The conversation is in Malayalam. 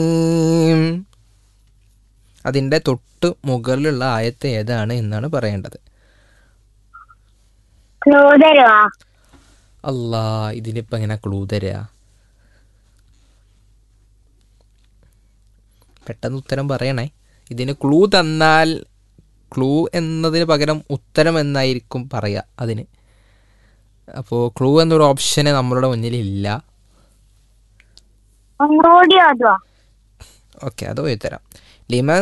അതിൻ്റെ തൊട്ട് മുകളിലുള്ള ആയത്ത് ഏതാണ് എന്നാണ് പറയേണ്ടത് ക്ലൂ തരുവാ അല്ലാ ഇതിനിപ്പോൾ എങ്ങനെ ക്ലൂ തരിക പെട്ടെന്ന് ഉത്തരം പറയണേ ഇതിന് ക്ലൂ തന്നാൽ ക്ലൂ എന്നതിന് പകരം ഉത്തരം എന്നായിരിക്കും പറയുക അതിന് അപ്പോൾ ക്ലൂ എന്നൊരു ഓപ്ഷന് നമ്മളുടെ മുന്നിലില്ല ഒന്നുകൂടി ഓതുവാ ഓക്കെ അത് പോയി തരാം ലിമ